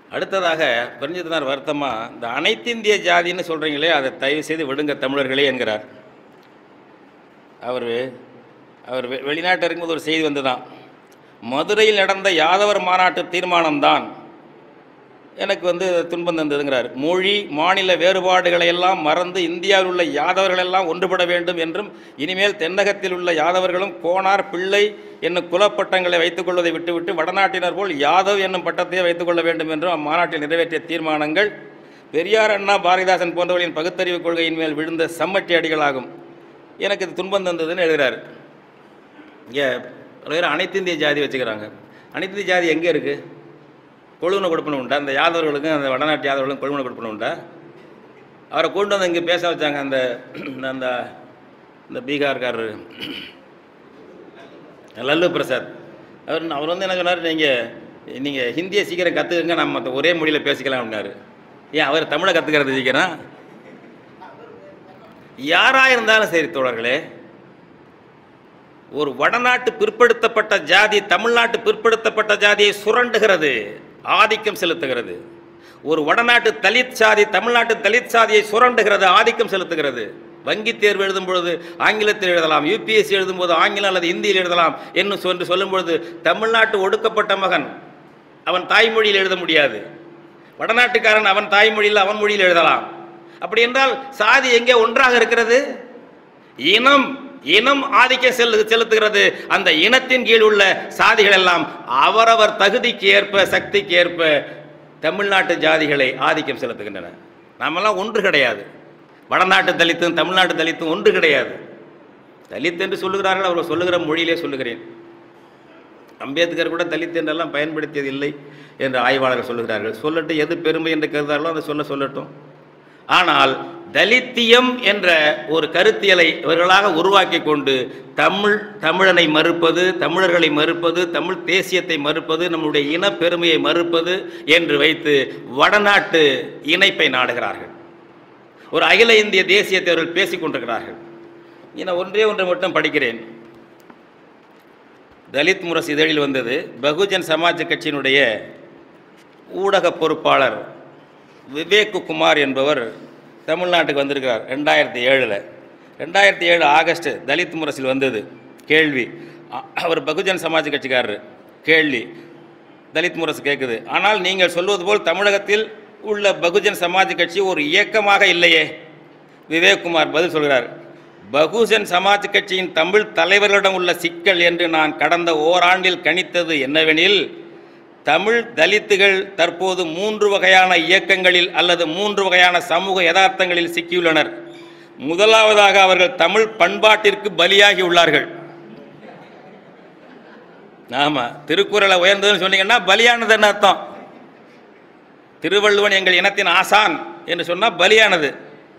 அடுத்ததாக பெருஞ்சித்தனார் வருத்தமாக இந்த அனைத்திந்திய ஜாதின்னு சொல்கிறீங்களே அதை தயவு செய்து விடுங்க தமிழர்களே என்கிறார் அவர் அவர் வெ- வெளிநாட்டில் இருக்கும்போது ஒரு செய்தி வந்துதான் மதுரையில் நடந்த யாதவர் மாநாட்டு தீர்மானம்தான் எனக்கு வந்து துன்பம் தந்ததுங்கிறார் மொழி மாநில வேறுபாடுகளை எல்லாம் மறந்து இந்தியாவில் உள்ள யாதவர்கள் எல்லாம் ஒன்றுபட வேண்டும் என்றும் இனிமேல் தென்னகத்தில் உள்ள யாதவர்களும் கோனார் பிள்ளை என்னும் குலப்பட்டங்களை வைத்துக் கொள்வதை விட்டுவிட்டு வடநாட்டினர் போல் யாதவ் என்னும் பட்டத்தையே வைத்துக் கொள்ள வேண்டும் என்றும் அம்மாநாட்டில் நிறைவேற்றிய தீர்மானங்கள் பெரியார் அண்ணா பாரதிதாசன் போன்றவர்களின் பகுத்தறிவு கொள்கையின் மேல் விழுந்த சம்மட்டி அடிகளாகும் எனக்கு இது துன்பம் தந்ததுன்னு எழுதுகிறார் இங்கே பேர் அனைத்து இந்திய ஜாதி வச்சுக்கிறாங்க அனைத்து இந்திய ஜாதி எங்கே இருக்குது கொழுகுன கொடுப்பன உண்டா அந்த யாதவர்களுக்கும் அந்த வடநாட்டு யாதவர்களுக்கும் கொழுகுன கொடுப்பன உண்டா அவரை கொண்டு வந்து இங்கே பேச வச்சாங்க அந்த அந்த இந்த பீகார்காரர் லல்லு பிரசாத் அவர் அவர் வந்து என்ன சொன்னார் நீங்கள் நீங்கள் ஹிந்தியை சீக்கிரம் கற்றுக்குங்க நம்ம மற்ற ஒரே மொழியில் பேசிக்கலாம் அப்படின்னாரு ஏன் அவர் தமிழை கற்றுக்கிறது சீக்கிரம் யாராக இருந்தாலும் சரி தோழர்களே ஒரு வடநாட்டு பிற்படுத்தப்பட்ட ஜாதி தமிழ்நாட்டு பிற்படுத்தப்பட்ட ஜாதியை சுரண்டுகிறது ஆதிக்கம் செலுத்துகிறது ஒரு வடநாட்டு தலித் சாதி தமிழ்நாட்டு தலித் சாதியை சுரண்டுகிறது ஆதிக்கம் செலுத்துகிறது வங்கி தேர்வு எழுதும் பொழுது ஆங்கிலத்தில் எழுதலாம் யூபிஎஸ்சி எழுதும்போது ஆங்கிலம் அல்லது இந்தியில் எழுதலாம் என்று சொல்லி சொல்லும் பொழுது தமிழ்நாட்டு ஒடுக்கப்பட்ட மகன் அவன் தாய்மொழியில் எழுத முடியாது வடநாட்டுக்காரன் அவன் தாய்மொழியில் அவன் மொழியில் எழுதலாம் அப்படி என்றால் சாதி எங்கே ஒன்றாக இருக்கிறது இனம் இனம் ஆதிக்கம் செல்லு செலுத்துகிறது அந்த இனத்தின் கீழ் உள்ள சாதிகள் எல்லாம் அவரவர் தகுதிக்கு ஏற்ப சக்திக்கு ஏற்ப தமிழ்நாட்டு ஜாதிகளை ஆதிக்கம் செலுத்துகின்றன நாமெல்லாம் ஒன்று கிடையாது வடநாட்டு தலித்தும் தமிழ்நாட்டு தலித்தும் ஒன்று கிடையாது தலித் என்று சொல்லுகிறார்கள் அவர் சொல்லுகிற மொழியிலே சொல்லுகிறேன் அம்பேத்கர் கூட தலித் என்றெல்லாம் பயன்படுத்தியது இல்லை என்று ஆய்வாளர்கள் சொல்லுகிறார்கள் சொல்லட்டும் எது பெருமை என்று கருதார்களோ அதை சொல்ல சொல்லட்டும் ஆனால் தலித்தியம் என்ற ஒரு கருத்தியலை இவர்களாக உருவாக்கி கொண்டு தமிழ் தமிழனை மறுப்பது தமிழர்களை மறுப்பது தமிழ் தேசியத்தை மறுப்பது நம்முடைய இனப்பெருமையை மறுப்பது என்று வைத்து வடநாட்டு இணைப்பை நாடுகிறார்கள் ஒரு அகில இந்திய தேசியத்தை அவர்கள் பேசிக் கொண்டிருக்கிறார்கள் நான் ஒன்றே ஒன்றை மட்டும் படிக்கிறேன் தலித் முரசு இதழில் வந்தது பகுஜன் சமாஜ் கட்சியினுடைய ஊடக பொறுப்பாளர் விவேக் குமார் என்பவர் தமிழ்நாட்டுக்கு வந்திருக்கிறார் ரெண்டாயிரத்தி ஏழில் ரெண்டாயிரத்தி ஏழு ஆகஸ்ட் தலித் முரசில் வந்தது கேள்வி அ- அவர் பகுஜன் சமாஜ் கட்சிக்காரர் கேள்வி தலித் முரசு கேட்குது ஆனால் நீங்கள் சொல்வது போல் தமிழகத்தில் உள்ள பகுஜன் சமாஜ் கட்சி ஒரு இயக்கமாக இல்லையே விவேக்குமார் பதில் சொல்கிறார் பகுஜன் சமாஜ் கட்சியின் தமிழ் தலைவர்களிடம் உள்ள சிக்கல் என்று நான் கடந்த ஓராண்டில் கணித்தது என்னவெனில் தமிழ் தலித்துகள் தற்போது மூன்று வகையான இயக்கங்களில் அல்லது மூன்று வகையான சமூக யதார்த்தங்களில் சிக்கியுள்ளனர் முதலாவதாக அவர்கள் தமிழ் பண்பாட்டிற்கு பலியாகி உள்ளார்கள் ஆமா திருக்குறளை உயர்ந்ததுன்னு சொன்னீங்கன்னா பலியானதுன்னு அர்த்தம் திருவள்ளுவன் எங்கள் இனத்தின் ஆசான் என்று சொன்னால் பலியானது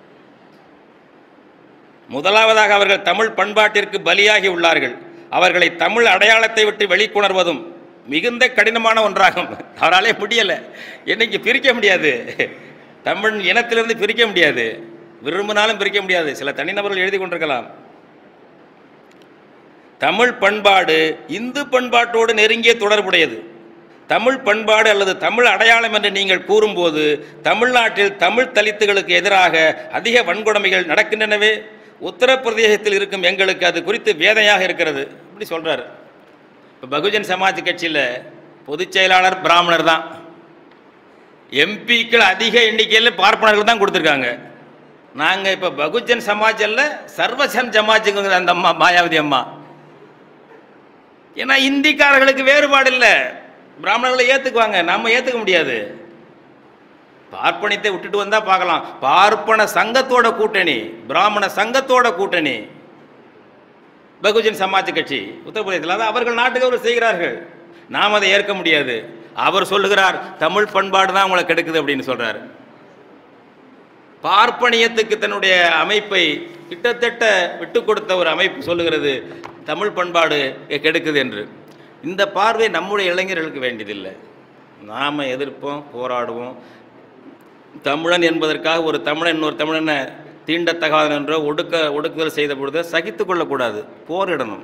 முதலாவதாக அவர்கள் தமிழ் பண்பாட்டிற்கு பலியாகி உள்ளார்கள் அவர்களை தமிழ் அடையாளத்தை விட்டு வெளிக்கொணர்வதும் மிகுந்த கடினமான ஒன்றாகும் அவராலே முடியலை இன்னைக்கு பிரிக்க முடியாது தமிழ் இனத்திலிருந்து பிரிக்க முடியாது விரும்பினாலும் பிரிக்க முடியாது சில தனிநபர்கள் எழுதி கொண்டிருக்கலாம் தமிழ் பண்பாடு இந்து பண்பாட்டோடு நெருங்கிய தொடர்புடையது தமிழ் பண்பாடு அல்லது தமிழ் அடையாளம் என்று நீங்கள் கூறும்போது தமிழ்நாட்டில் தமிழ் தலித்துகளுக்கு எதிராக அதிக வன்கொடுமைகள் நடக்கின்றனவே உத்தரப்பிரதேசத்தில் இருக்கும் எங்களுக்கு அது குறித்து வேதனையாக இருக்கிறது இப்படி சொல்றாரு இப்போ பகுஜன் சமாஜ் கட்சியில் பொதுச் செயலாளர் பிராமணர் தான் எம்பிக்கள் அதிக எண்ணிக்கையில் பார்ப்பனர்கள் தான் கொடுத்துருக்காங்க நாங்கள் இப்போ பகுஜன் சமாஜ் அல்ல சர்வசன் சமாஜுங்கிற அந்த அம்மா மாயாவதி அம்மா ஏன்னா இந்திக்காரர்களுக்கு வேறுபாடு இல்லை பிராமணர்களை ஏற்றுக்குவாங்க நம்ம ஏற்றுக்க முடியாது பார்ப்பனியத்தை விட்டுட்டு வந்தா பார்க்கலாம் பார்ப்பன சங்கத்தோட கூட்டணி பிராமண சங்கத்தோட கூட்டணி பகுஜன் சமாஜ் கட்சி உத்தரப்பிரதேசத்தில் அதை அவர்கள் நாட்டுக்கு அவர் செய்கிறார்கள் நாம் அதை ஏற்க முடியாது அவர் சொல்லுகிறார் தமிழ் பண்பாடு தான் உங்களை கெடுக்குது அப்படின்னு சொல்றார் பார்ப்பனியத்துக்கு தன்னுடைய அமைப்பை கிட்டத்தட்ட விட்டு கொடுத்த ஒரு அமைப்பு சொல்லுகிறது தமிழ் பண்பாடு கெடுக்குது என்று இந்த பார்வை நம்முடைய இளைஞர்களுக்கு வேண்டியதில்லை நாம் எதிர்ப்போம் போராடுவோம் தமிழன் என்பதற்காக ஒரு தமிழன் இன்னொரு தமிழனை தீண்டத்தகாதன் என்றோ ஒடுக்க ஒடுக்குதல் செய்த பொழுது சகித்து கொள்ளக்கூடாது போரிடணும்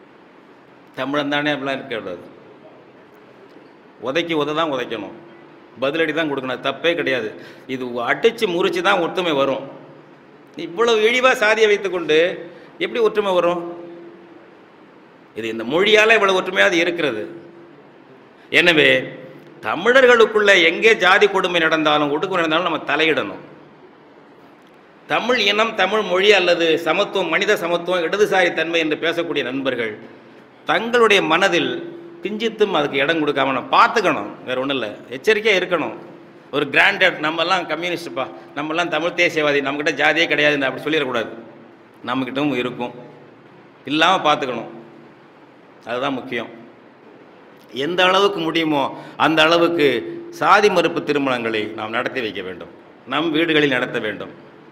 தமிழன் தானே அப்படிலாம் இருக்கக்கூடாது உதைக்கி உத தான் உதைக்கணும் பதிலடி தான் கொடுக்கணும் அது தப்பே கிடையாது இது அடித்து முறிச்சு தான் ஒற்றுமை வரும் இவ்வளவு இழிவாக சாதியை வைத்துக்கொண்டு எப்படி ஒற்றுமை வரும் இது இந்த மொழியால் இவ்வளவு ஒற்றுமையாக அது இருக்கிறது எனவே தமிழர்களுக்குள்ள எங்கே ஜாதி கொடுமை நடந்தாலும் ஒடுக்குமுறை நடந்தாலும் நம்ம தலையிடணும் தமிழ் இனம் தமிழ் மொழி அல்லது சமத்துவம் மனித சமத்துவம் இடதுசாரி தன்மை என்று பேசக்கூடிய நண்பர்கள் தங்களுடைய மனதில் கிஞ்சித்தும் அதுக்கு இடம் கொடுக்காம நம்ம பார்த்துக்கணும் வேற ஒன்றும் இல்லை எச்சரிக்கையாக இருக்கணும் ஒரு கிராண்டட் நம்மெல்லாம் கம்யூனிஸ்ட்ப்பா நம்மெல்லாம் தமிழ் தேசியவாதி நம்மக்கிட்ட ஜாதியே கிடையாதுன்னு அப்படி சொல்லிடக்கூடாது நம்மக்கிட்டவும் இருக்கும் இல்லாமல் பார்த்துக்கணும் அதுதான் முக்கியம் எந்த அளவுக்கு முடியுமோ அந்த அளவுக்கு சாதி மறுப்பு திருமணங்களை நாம் நடத்தி வைக்க வேண்டும் நம் வீடுகளில் நடத்த வேண்டும்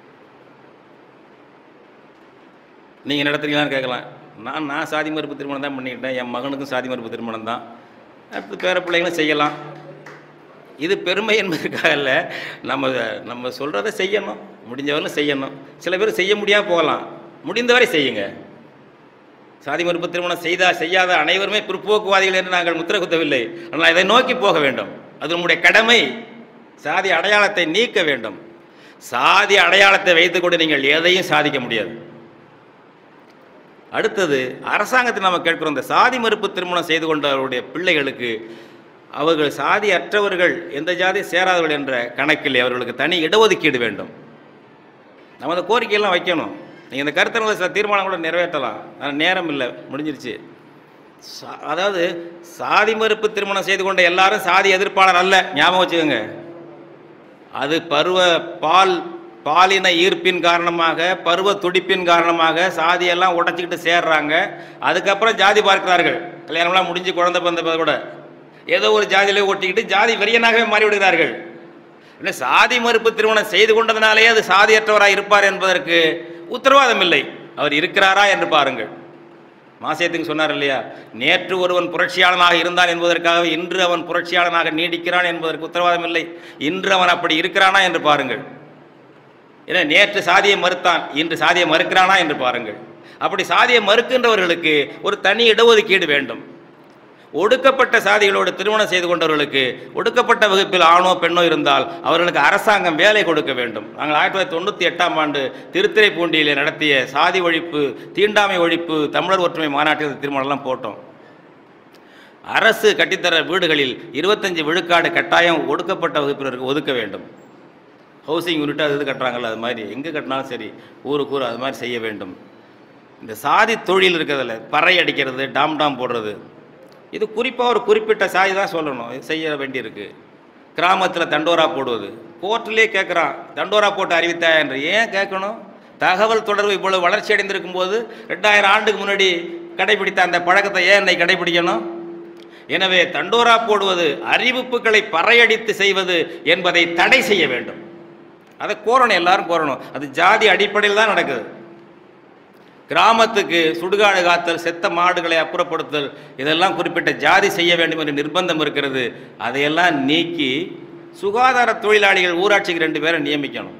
நீங்கள் நடத்துறீங்களான்னு கேட்கலாம் நான் நான் சாதி மறுப்பு திருமணம் தான் பண்ணிக்கிட்டேன் என் மகனுக்கும் சாதி மறுப்பு திருமணம் தான் அடுத்து பேர பிள்ளைங்களும் செய்யலாம் இது பெருமை என்பதற்காக இல்லை நம்ம நம்ம சொல்கிறத செய்யணும் முடிஞ்சவரையும் செய்யணும் சில பேர் செய்ய முடியாமல் போகலாம் முடிந்தவரை செய்யுங்க சாதி மறுப்பு திருமணம் செய்தா செய்யாத அனைவருமே பிற்போக்குவாதிகள் என்று நாங்கள் முத்திர குத்தவில்லை ஆனால் இதை நோக்கி போக வேண்டும் அது நம்முடைய கடமை சாதி அடையாளத்தை நீக்க வேண்டும் சாதி அடையாளத்தை வைத்துக்கொண்டு நீங்கள் எதையும் சாதிக்க முடியாது அடுத்தது அரசாங்கத்தை நம்ம கேட்கிறோம் இந்த சாதி மறுப்பு திருமணம் செய்து கொண்டவருடைய பிள்ளைகளுக்கு அவர்கள் சாதி அற்றவர்கள் எந்த ஜாதி சேராதவர்கள் என்ற கணக்கில் அவர்களுக்கு தனி இடஒதுக்கீடு வேண்டும் நம்ம அந்த கோரிக்கையெல்லாம் வைக்கணும் நீங்கள் இந்த கருத்தரங்களை சில தீர்மானம் கூட நிறைவேற்றலாம் ஆனால் நேரம் இல்லை முடிஞ்சிருச்சு சா- அதாவது சாதி மறுப்பு திருமணம் செய்து கொண்ட எல்லாரும் சாதி எதிர்ப்பாளர் அல்ல ஞாபகம் வச்சுக்கோங்க அது பருவ பால் பாலின ஈர்ப்பின் காரணமாக பருவ துடிப்பின் காரணமாக சாதியெல்லாம் உடைச்சிக்கிட்டு சேர்றாங்க அதுக்கப்புறம் ஜாதி பார்க்கிறார்கள் கல்யாணம்லாம் முடிஞ்சு குழந்தை பிறந்த கூட ஏதோ ஒரு ஜாதியிலே ஒட்டிக்கிட்டு ஜாதி வெறியனாகவே மாறிவிடுகிறார்கள் இல்லை சாதி மறுப்பு திருமணம் செய்து கொண்டதினாலே அது சாதியற்றவராக இருப்பார் என்பதற்கு உத்தரவாதம் இல்லை அவர் இருக்கிறாரா என்று பாருங்கள் மாசியத்துக்கு சொன்னார் இல்லையா நேற்று ஒருவன் புரட்சியாளனாக இருந்தான் என்பதற்காக இன்று அவன் புரட்சியாளனாக நீடிக்கிறான் என்பதற்கு உத்தரவாதம் இல்லை இன்று அவன் அப்படி இருக்கிறானா என்று பாருங்கள் ஏன்னா நேற்று சாதியை மறுத்தான் இன்று சாதியை மறுக்கிறானா என்று பாருங்கள் அப்படி சாதியை மறுக்கின்றவர்களுக்கு ஒரு தனி இடஒதுக்கீடு வேண்டும் ஒடுக்கப்பட்ட சாதிகளோடு திருமணம் செய்து கொண்டவர்களுக்கு ஒடுக்கப்பட்ட வகுப்பில் ஆணோ பெண்ணோ இருந்தால் அவர்களுக்கு அரசாங்கம் வேலை கொடுக்க வேண்டும் நாங்கள் ஆயிரத்தி தொள்ளாயிரத்தி தொண்ணூற்றி எட்டாம் ஆண்டு திருத்துறைப்பூண்டியிலே நடத்திய சாதி ஒழிப்பு தீண்டாமை ஒழிப்பு தமிழர் ஒற்றுமை மாநாட்டில் இந்த தீர்மானம்லாம் போட்டோம் அரசு கட்டித்தர வீடுகளில் இருபத்தஞ்சு விழுக்காடு கட்டாயம் ஒடுக்கப்பட்ட வகுப்பினருக்கு ஒதுக்க வேண்டும் ஹவுசிங் யூனிட் அது இது கட்டுறாங்கல்ல அது மாதிரி எங்கே கட்டினாலும் சரி ஊருக்கு ஊர் அது மாதிரி செய்ய வேண்டும் இந்த சாதி தொழில் இருக்கிறதுல பறை அடிக்கிறது டாம் டாம் போடுறது இது குறிப்பாக ஒரு குறிப்பிட்ட சாதி தான் சொல்லணும் இது செய்ய வேண்டியிருக்கு கிராமத்தில் தண்டோரா போடுவது கோர்ட்டிலே கேட்குறான் தண்டோரா போட்டு அறிவித்தாயா என்று ஏன் கேட்கணும் தகவல் தொடர்பு இவ்வளவு வளர்ச்சி அடைந்திருக்கும் போது ரெண்டாயிரம் ஆண்டுக்கு முன்னாடி கடைபிடித்த அந்த பழக்கத்தை ஏன் இன்னைக்கு கடைபிடிக்கணும் எனவே தண்டோரா போடுவது அறிவிப்புகளை பறையடித்து செய்வது என்பதை தடை செய்ய வேண்டும் அதை கோரணும் எல்லாரும் கோரணும் அது ஜாதி அடிப்படையில் தான் நடக்குது கிராமத்துக்கு சுடுகாடு காத்தல் செத்த மாடுகளை அப்புறப்படுத்தல் இதெல்லாம் குறிப்பிட்ட ஜாதி செய்ய வேண்டும் என்று நிர்பந்தம் இருக்கிறது அதையெல்லாம் நீக்கி சுகாதார தொழிலாளிகள் ஊராட்சிக்கு ரெண்டு பேரை நியமிக்கணும்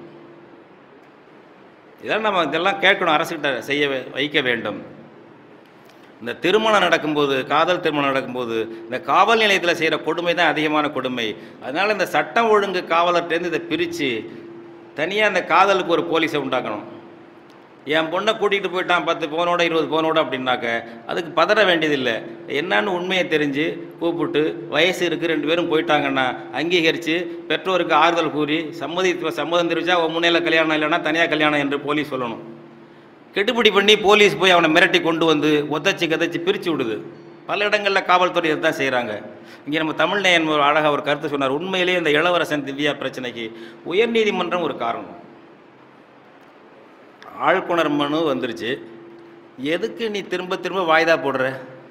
இதெல்லாம் நம்ம இதெல்லாம் கேட்கணும் அரசுகிட்ட செய்ய வை- வைக்க வேண்டும் இந்த திருமணம் நடக்கும்போது காதல் திருமணம் நடக்கும்போது இந்த காவல் நிலையத்தில் செய்கிற கொடுமை தான் அதிகமான கொடுமை அதனால் இந்த சட்டம் ஒழுங்கு காவலர்கிட்டேருந்து இதை பிரித்து தனியாக அந்த காதலுக்கு ஒரு போலீஸை உண்டாக்கணும் என் பொண்ணை கூட்டிகிட்டு போயிட்டான் பத்து பவுனோட இருபது பவுனோட அப்படின்னாக்க அதுக்கு பதற வேண்டியதில்லை என்னன்னு உண்மையை தெரிஞ்சு கூப்பிட்டு வயசு இருக்குது ரெண்டு பேரும் போயிட்டாங்கன்னா அங்கீகரித்து பெற்றோருக்கு ஆறுதல் கூறி சம்மதி சம்மதம் தெரிவித்தா உன் முன்னையில் கல்யாணம் இல்லைன்னா தனியாக கல்யாணம் என்று போலீஸ் சொல்லணும் கெட்டுப்பிடி பண்ணி போலீஸ் போய் அவனை மிரட்டி கொண்டு வந்து உதச்சி கதைச்சி பிரித்து விடுது பல இடங்களில் காவல்துறை இதை தான் செய்கிறாங்க இங்கே நம்ம தமிழ்நேயன் ஒரு அழகாக ஒரு கருத்து சொன்னார் உண்மையிலேயே இந்த இளவரசன் திவ்யா பிரச்சனைக்கு உயர்நீதிமன்றம் ஒரு காரணம் ஆழ்குணர் மனு வந்துருச்சு எதுக்கு நீ திரும்ப திரும்ப வாய்தா போடுற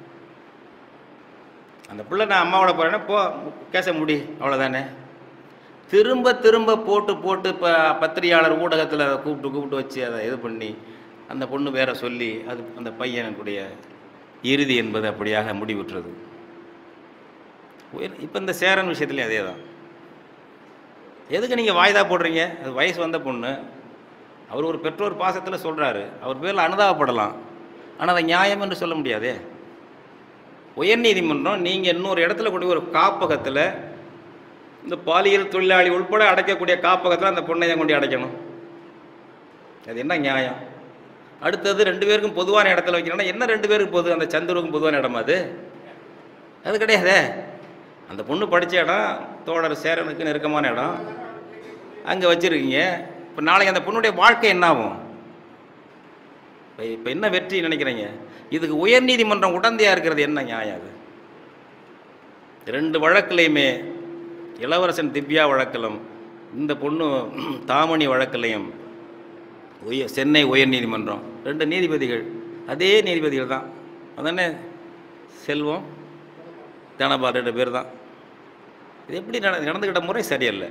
அந்த பிள்ளை நான் அம்மாவோட போகிறேன்னா போ கேச முடி அவ்வளோதானே திரும்ப திரும்ப போட்டு போட்டு இப்போ பத்திரிகையாளர் ஊடகத்தில் அதை கூப்பிட்டு கூப்பிட்டு வச்சு அதை இது பண்ணி அந்த பொண்ணு வேற சொல்லி அது அந்த பையனுடைய இறுதி என்பது அப்படியாக முடிவுற்றது உயர் இப்போ இந்த சேரன் விஷயத்துலையும் அதே தான் எதுக்கு நீங்கள் வாய்தா போடுறீங்க அது வயசு வந்த பொண்ணு அவர் ஒரு பெற்றோர் பாசத்தில் சொல்கிறாரு அவர் பேரில் அனுதாபப்படலாம் ஆனால் அதை நியாயம் என்று சொல்ல முடியாதே உயர்நீதிமன்றம் நீங்கள் இன்னொரு இடத்துல கொண்டு போய் ஒரு காப்பகத்தில் இந்த பாலியல் தொழிலாளி உள்பட அடைக்கக்கூடிய காப்பகத்தில் அந்த பொண்ணை தான் கொண்டு அடைக்கணும் அது என்ன நியாயம் அடுத்தது ரெண்டு பேருக்கும் பொதுவான இடத்துல வைக்கணும்னா என்ன ரெண்டு பேருக்கு பொது அந்த சந்துருக்கும் பொதுவான இடமா அது அது கிடையாதே அந்த பொண்ணு படித்த இடம் தோழர் சேரனுக்கு நெருக்கமான இடம் அங்கே வச்சுருக்கீங்க இப்போ நாளைக்கு அந்த பொண்ணுடைய வாழ்க்கை என்ன ஆகும் இப்போ இப்போ என்ன வெற்றி நினைக்கிறீங்க இதுக்கு உயர்நீதிமன்றம் உடந்தையாக இருக்கிறது என்ன நியாயம் அது ரெண்டு வழக்குலையுமே இளவரசன் திவ்யா வழக்கிலும் இந்த பொண்ணு தாமணி வழக்கிலையும் உய சென்னை உயர்நீதிமன்றம் ரெண்டு நீதிபதிகள் அதே நீதிபதிகள் தான் அதானே செல்வம் தனபால் ரெண்டு பேர் தான் இது எப்படி நட நடந்துக்கிட்ட முறை சரியில்லை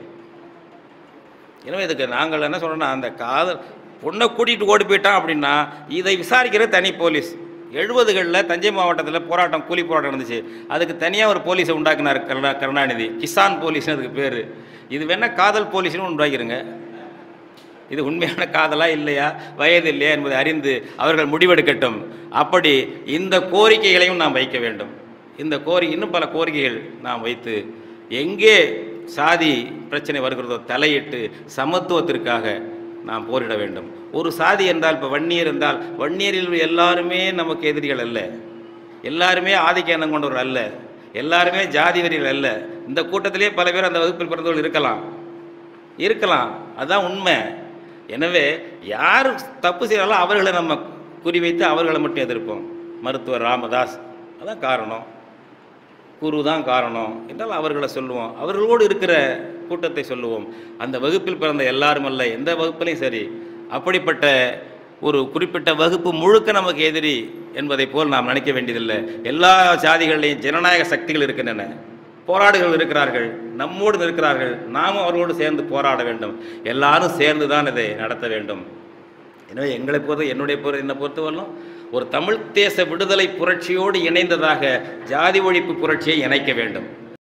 எனவே இதுக்கு நாங்கள் என்ன சொல்கிறோன்னா அந்த காதல் பொண்ணை கூட்டிகிட்டு ஓடி போயிட்டான் அப்படின்னா இதை விசாரிக்கிற தனி போலீஸ் எழுபதுகளில் தஞ்சை மாவட்டத்தில் போராட்டம் கூலி போராட்டம் நடந்துச்சு அதுக்கு தனியாக ஒரு போலீஸை உண்டாக்குனார் கருணா கருணாநிதி கிசான் போலீஸ்னு அதுக்கு பேர் இது வேணா காதல் போலீஸ்னு உண்டாக்கிருங்க இது உண்மையான காதலா இல்லையா வயது இல்லையா என்பதை அறிந்து அவர்கள் முடிவெடுக்கட்டும் அப்படி இந்த கோரிக்கைகளையும் நாம் வைக்க வேண்டும் இந்த கோரிக்கை இன்னும் பல கோரிக்கைகள் நாம் வைத்து எங்கே சாதி பிரச்சனை வருகிறதோ தலையிட்டு சமத்துவத்திற்காக நாம் போரிட வேண்டும் ஒரு சாதி என்றால் இப்போ வன்னியர் என்றால் வன்னியரில் எல்லாருமே நமக்கு எதிரிகள் அல்ல எல்லாருமே ஆதிக்க எண்ணம் கொண்டவர்கள் அல்ல எல்லாருமே ஜாதி வெறிகள் அல்ல இந்த கூட்டத்திலே பல பேர் அந்த வகுப்பில் பிறந்தவர்கள் இருக்கலாம் இருக்கலாம் அதுதான் உண்மை எனவே யார் தப்பு செய்கிறாலும் அவர்களை நம்ம குறிவைத்து அவர்களை மட்டும் எதிர்ப்போம் மருத்துவர் ராமதாஸ் அதான் காரணம் குரு தான் காரணம் என்றால் அவர்களை சொல்லுவோம் அவர்களோடு இருக்கிற கூட்டத்தை சொல்லுவோம் அந்த வகுப்பில் பிறந்த எல்லாரும் அல்ல எந்த வகுப்பிலையும் சரி அப்படிப்பட்ட ஒரு குறிப்பிட்ட வகுப்பு முழுக்க நமக்கு எதிரி என்பதை போல் நாம் நினைக்க வேண்டியதில்லை எல்லா ஜாதிகளிலையும் ஜனநாயக சக்திகள் இருக்கின்றன போராடுகள் இருக்கிறார்கள் நம்மோடு இருக்கிறார்கள் நாமும் அவர்களோடு சேர்ந்து போராட வேண்டும் எல்லாரும் சேர்ந்து தான் இதை நடத்த வேண்டும் எனவே எங்களை பொறுத்த என்னுடைய பொறு என்னை பொறுத்தவரையிலும் ஒரு தமிழ் தேச விடுதலை புரட்சியோடு இணைந்ததாக ஜாதி ஒழிப்பு புரட்சியை இணைக்க வேண்டும்